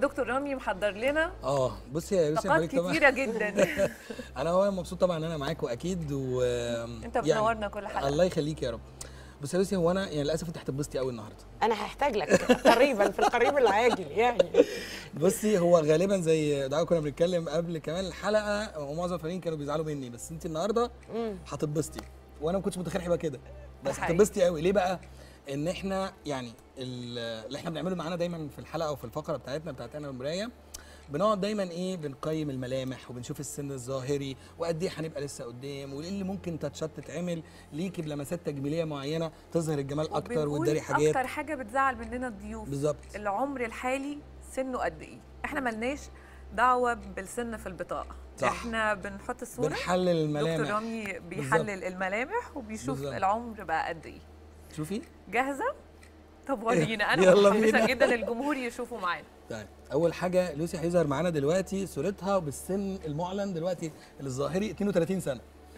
دكتور رامي محضر لنا اه بصي يا يوسف طاقات عليك طبعا كتيره جدا انا هو مبسوط طبعا ان انا معاكم اكيد و انت بتنورنا كل حلقه الله يخليك يا رب بصي يا يوسف هو انا يعني للاسف انت هتتبسطي قوي النهارده انا هحتاج لك قريبا في القريب العاجل يعني بصي هو غالبا زي دعوه كنا بنتكلم قبل كمان الحلقه ومعظم الفنانين كانوا بيزعلوا مني بس انت النهارده هتتبسطي وانا ما كنتش متخيل هيبقى كده بس حقيقي. هتتبسطي قوي ليه بقى ان احنا يعني ال- اللي احنا بنعمله معانا دايما في الحلقه او في الفقره بتاعتنا بتاعت انا والمرايه بنقعد دايما ايه بنقيم الملامح وبنشوف السن الظاهري وقد ايه هنبقى لسه قدام وايه اللي ممكن تاتشات تتعمل ليكي بلمسات تجميليه معينه تظهر الجمال اكتر وبنقول وتداري حاجات اكتر حاجه بتزعل مننا الضيوف بالظبط العمر الحالي سنه قد ايه احنا ملناش دعوه بالسن في البطاقه صح. احنا بنحط الصوره بنحلل دكتور الملامح رامي بيحلل الملامح وبيشوف بالظبط. العمر بقى قد ايه شوفي جاهزه طب ورينا انا يلا متحمسه بينا. جدا الجمهور يشوفوا معانا طيب اول حاجه لوسي هيظهر معانا دلوقتي صورتها بالسن المعلن دلوقتي الظاهري 32 سنه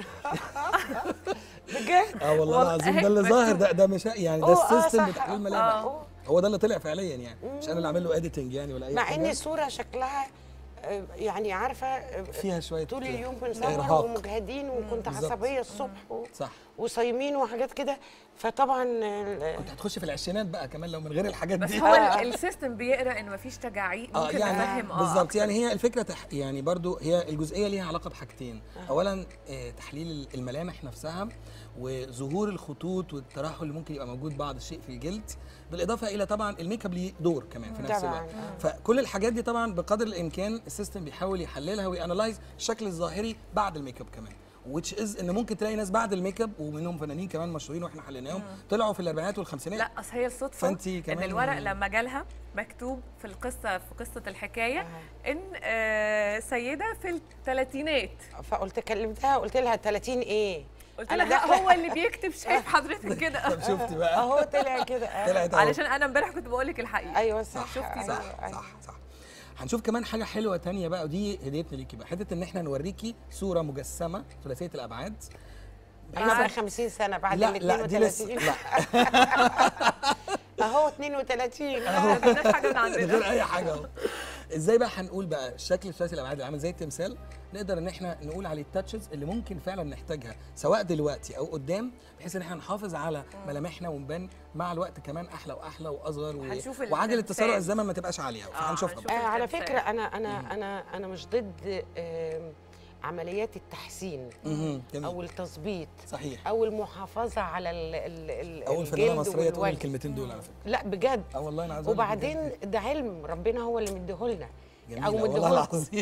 بجد اه والله والله العظيم أهي ده اللي مكتوب. ظاهر ده ده مش يعني ده أوه، آه، السيستم صح. بتاع آه. الملامح هو ده اللي طلع فعليا يعني مش انا اللي عامل له اديتنج يعني ولا اي مع حاجه ان الصوره شكلها آه، يعني عارفه آه، فيها شويه طول اليوم بنصور إرهاق. ومجهدين وكنت بالظبط. عصبيه الصبح و- صح وصايمين وحاجات كده فطبعا ال- كنت هتخش في العشرينات بقى كمان لو من غير الحاجات بس دي هو ال- السيستم بيقرا ان مفيش تجاعيد اه ممكن يعني نفهم اه بالظبط أكتر. يعني هي الفكره تح يعني برضو هي الجزئيه ليها علاقه بحاجتين اولا آه تحليل الملامح نفسها وظهور الخطوط والترهل اللي ممكن يبقى موجود بعض الشيء في الجلد بالاضافه الى طبعا الميك اب ليه دور كمان في نفس طبعاً، الوقت فكل الحاجات دي طبعا بقدر الامكان السيستم بيحاول يحللها ويانلايز الشكل الظاهري بعد الميك اب كمان which is ان ممكن تلاقي ناس بعد الميك اب ومنهم فنانين كمان مشهورين واحنا حليناهم طلعوا في الاربعينات والخمسينات لا اصل هي الصدفه فأنتي ان كمان- الورق لما جالها مكتوب في القصه في قصه الحكايه ان آه سيده في الثلاثينات فقلت كلمتها قلت لها 30 ايه قلت أنا لها داخلة- هو اللي بيكتب شايف حضرتك كده طب شفتي بقى اهو طلع كده آه. طلعت أهو. علشان انا امبارح كنت بقول لك الحقيقه ايوه صح شفتي أيوة، صح أيوة. صح صح هنشوف كمان حاجه حلوه تانية بقى ودي هديتنا ليكي بقى حته ان احنا نوريكي صوره مجسمه ثلاثيه الابعاد انا بعد 50 سنه بعد لا ال لا دي لسه 32 لا اهو 32 ما عندناش حاجه من من عندنا غير اي حاجه اهو ازاي بقى هنقول بقى الشكل الثلاثي الابعاد اللي عامل زي التمثال نقدر ان احنا نقول عليه التاتشز اللي ممكن فعلا نحتاجها سواء دلوقتي او قدام بحيث ان احنا نحافظ على ملامحنا ونبان مع الوقت كمان احلى واحلى واصغر و... هنشوف وعجله التمثال. تسارع الزمن ما تبقاش عاليه فهنشوفها هنشوف. بقى. آه على التمثال. فكره انا انا انا انا مش ضد آم، عمليات التحسين مهم. جميل. او التظبيط صحيح او المحافظه على ال ال ال اول فنانه الجلد مصريه تقول والوجه. الكلمتين دول على فكره لا بجد اه والله انا عايز أقول لك وبعدين بجد. ده علم ربنا هو اللي مديهولنا جميلة او والله مديهولنا العظيم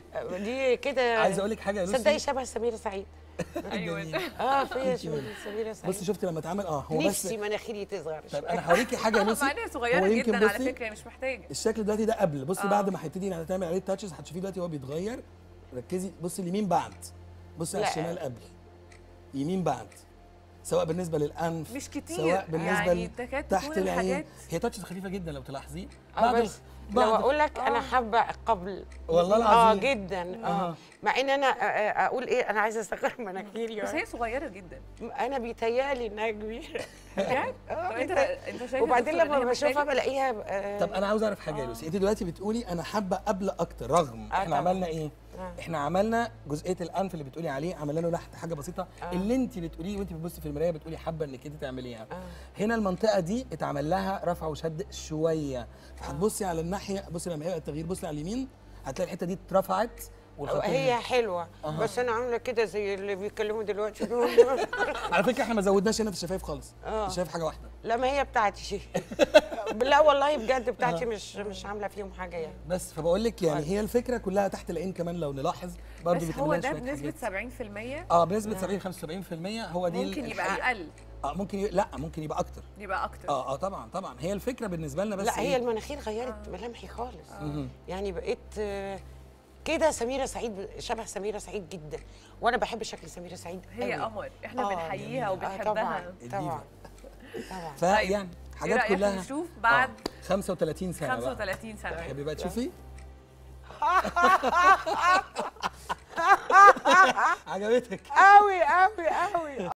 دي كده عايز اقول لك حاجه يا صدقي لوسي شبه سميرة سعيد ايوه اه فيها شبه سميرة سعيد بصي شفتي لما اتعمل اه هو بس نفسي مناخيري تصغر طب انا هوريكي حاجه يا لوسي مع انها صغيره هو يمكن جدا على بصي فكره مش محتاجه الشكل دلوقتي ده قبل بصي آه. بعد ما هتبتدي يعني تعمل عليه التاتشز هتشوفيه دلوقتي هو بيتغير ركزي بصي اليمين بعد بصي على لا. الشمال قبل يمين بعد سواء بالنسبه للانف مش كتير، سواء بالنسبه يعني ل- تكاد تحت تكون العين الحاجات- هي تاتشز خفيفه جدا لو تلاحظي اه بعد بس ال- لو بعد اقول لك انا آه. حابه قبل والله اه العظيم. جدا آه. اه مع ان انا آه، آه، اقول ايه انا عايزه اصغر مناخيري بس هي صغيره جدا انا بيتهيالي انها كبيره بجد آه، طب انت بيتهيألي. انت شايف وبعدين لما بشوفها بلاقيها آه، طب انا عاوز اعرف حاجه يا لوسي انت دلوقتي بتقولي انا حابه قبل اكتر رغم آه احنا طبعاً. عملنا ايه آه. احنا عملنا جزئيه الانف اللي بتقولي عليه عملنا له تحت حاجه بسيطه آه. اللي انت بتقوليه وانت بتبصي في المرايه بتقولي حابه انك انت تعمليها آه. هنا المنطقه دي اتعمل لها رفع وشد شويه فهتبصي على الناحيه بصي لما هيبقى التغيير بصي على اليمين هتلاقي الحته دي اترفعت والخطين هي حلوه أها. بس انا عامله كده زي اللي بيتكلموا دلوقتي دول على فكره احنا ما زودناش هنا في الشفايف خالص آه. الشفايف حاجه واحده لا ما هي بتاعتي لا والله بجد بتاعتي مش مش عامله فيهم حاجه يعني بس فبقول لك يعني هي الفكره كلها تحت العين كمان لو نلاحظ برضه بس بيتعمل هو لها ده شوية بنسبه حاجات. 70% اه بنسبه 70 75% هو دي ممكن يبقى الحقيقة. اقل اه ممكن ي... لا ممكن يبقى اكتر يبقى اكتر اه اه طبعا طبعا هي الفكره بالنسبه لنا بس لا هي إيه؟ المناخير غيرت ملامحي خالص مهم. يعني بقيت آه، كده سميره سعيد شبه سميره سعيد جدا وانا بحب شكل سميره سعيد هي قوي. قمر احنا آه، بنحييها جميلة. آه وبنحبها طبعا الديفا. طبعا طبعا فيعني ايه حاجات رأيك كلها نشوف بعد آه. 35 سنه بقى 35 سنه تحبي بقى تشوفي عجبتك قوي قوي قوي